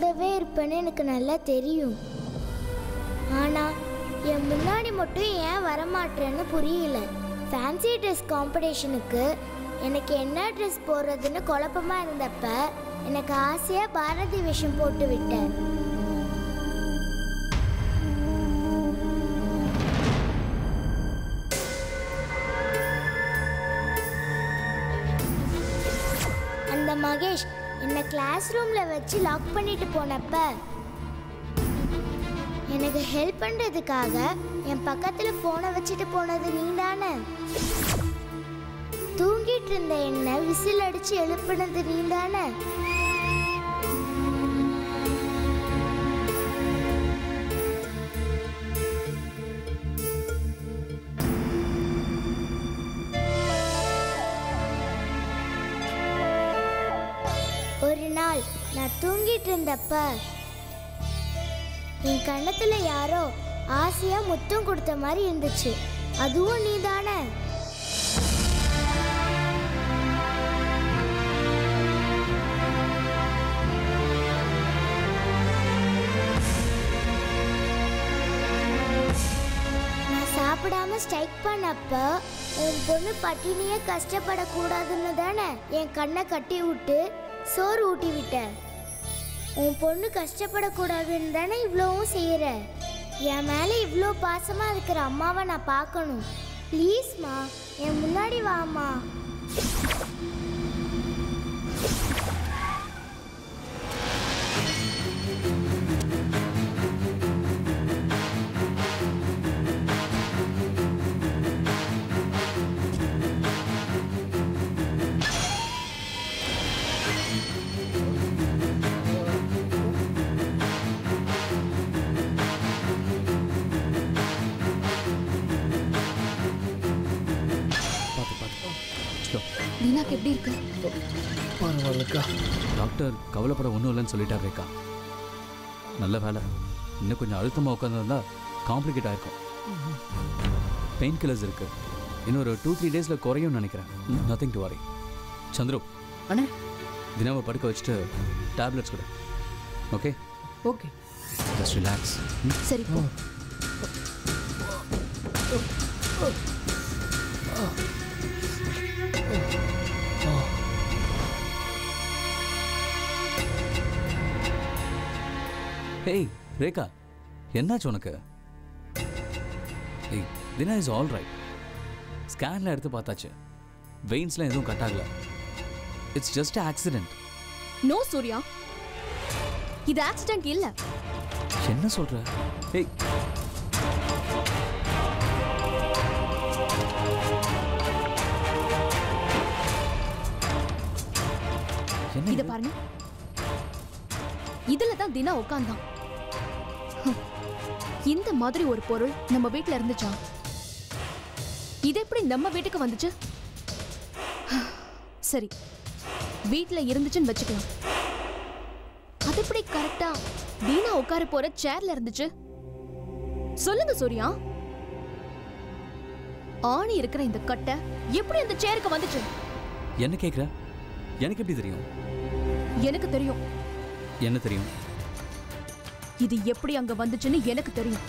கூடவே இருப்பேன்னு எனக்கு நல்லா தெரியும் ஆனா என் முன்னாடி மட்டும் ஏன் வரமாட்டேன்னு புரியல ஃபேன்சி ட்ரெஸ் காம்படிஷனுக்கு எனக்கு என்ன ட்ரெஸ் போடுறதுன்னு குழப்பமா இருந்தப்ப எனக்கு ஆசையா பாரதி வேஷம் போட்டு விட்டேன் அந்த மகேஷ் என்னை கிளாஸ் ரூம்ல வச்சு லாக் பண்ணிட்டு போனப்ப எனக்கு ஹெல்ப் பண்றதுக்காக என் பக்கத்துல போனை வச்சுட்டு போனது நீ தானே தூங்கிட்டு இருந்த என்ன விசில் அடிச்சு எழுப்புனது நீ தானே ஒரு நாள் நான் தூங்கிட்டு இருந்தப்ப என் கண்ணத்துல யாரோ ஆசையா முத்தம் கொடுத்த மாதிரி இருந்துச்சு அதுவும் நீ தானே நான் சாப்பிடாம ஸ்ட்ரைக் பண்ணப்ப உன் பொண்ணு பட்டினியே கஷ்டப்படக்கூடாதுன்னு தானே என் கண்ணை கட்டி விட்டு சோறு ஊட்டி விட்ட உன் பொண்ணு கஷ்டப்படக்கூடாதுன்னு தானே இவ்வளோவும் செய்யற என் மேலே இவ்வளோ பாசமா இருக்கிற அம்மாவை நான் பார்க்கணும் ப்ளீஸ்மா என் முன்னாடி வாம்மா பார்த்து பார்த்து ஸ்லோ தீனாக்கு எப்படி இருக்கு பரவாயில்லக்கா டாக்டர் கவலைப்பட ஒன்றும் இல்லைன்னு சொல்லிட்டார் ரேக்கா நல்ல வேலை இன்னும் கொஞ்சம் அழுத்தமாக உட்காந்துருந்தா காம்ப்ளிகேட் ஆயிருக்கும் பெயின் கில்லர்ஸ் இருக்கு இன்னும் ஒரு டூ த்ரீ டேஸில் குறையும்னு நினைக்கிறேன் நத்திங் டு வரி சந்துரு அண்ணே தினாவை படுக்க வச்சுட்டு டேப்லெட்ஸ் கொடு ஓகே ஓகே ஜஸ்ட் ரிலாக்ஸ் சரி போ ஹேய் ரேகா என்னாச்சு உனக்கு ஏய் தினா இஸ் ஆல் ரைட் ஸ்கேனில் எடுத்து பார்த்தாச்சு வெயின்ஸ்லாம் எதுவும் கட் ஆகல it's just accident no Surya இது ஆக்சிடென்ட் இல்ல என்ன சொல்ற ஏய் என்ன இத இது? பாருங்க இதுல தான் தினா உட்கார்ந்தான் ஹம். இந்த மாதிரி ஒரு பொருள் நம்ம வீட்ல இருந்துச்சா இது எப்படி நம்ம வீட்டுக்கு வந்துச்சு சரி வீட்ல இருந்துச்சுன்னு வச்சுக்கலாம் அது எப்படி கரெக்டா தீனா உட்கார போற சேர்ல இருந்துச்சு சொல்லுங்க சூர்யா ஆணி இருக்கிற இந்த கட்டை எப்படி அந்த சேருக்கு வந்துச்சு என்ன கேக்குற எனக்கு எப்படி தெரியும் எனக்கு தெரியும் என்ன தெரியும் இது எப்படி அங்க வந்துச்சுன்னு எனக்கு தெரியும்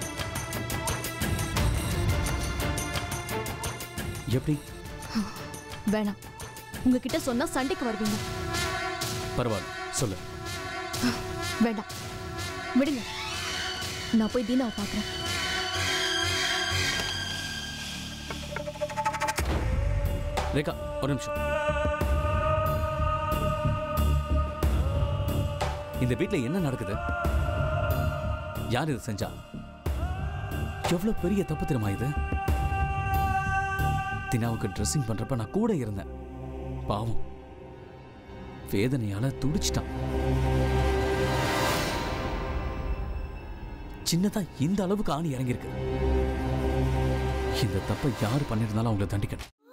எப்படி வேணாம் உங்ககிட்ட சொன்னா சண்டைக்கு வருவீங்க பரவாயில்ல சொல்லு வேண்டாம் விடுங்க நான் போய் தீனாவை பார்க்குறேன் ரேகா ஒரு நிமிஷம் இந்த வீட்ல என்ன நடக்குது யார் இது செஞ்சா எவ்வளவு பெரிய தப்பு தெரியுமா இது தினாவுக்கு ட்ரெஸ்ஸிங் பண்றப்ப நான் கூட இருந்தேன் பாவம் வேதனையால துடிச்சிட்டான் சின்னதா இந்த அளவுக்கு ஆணி இறங்கியிருக்கு இந்த தப்பை யார் பண்ணியிருந்தாலும் அவங்களை தண்டிக்கணும்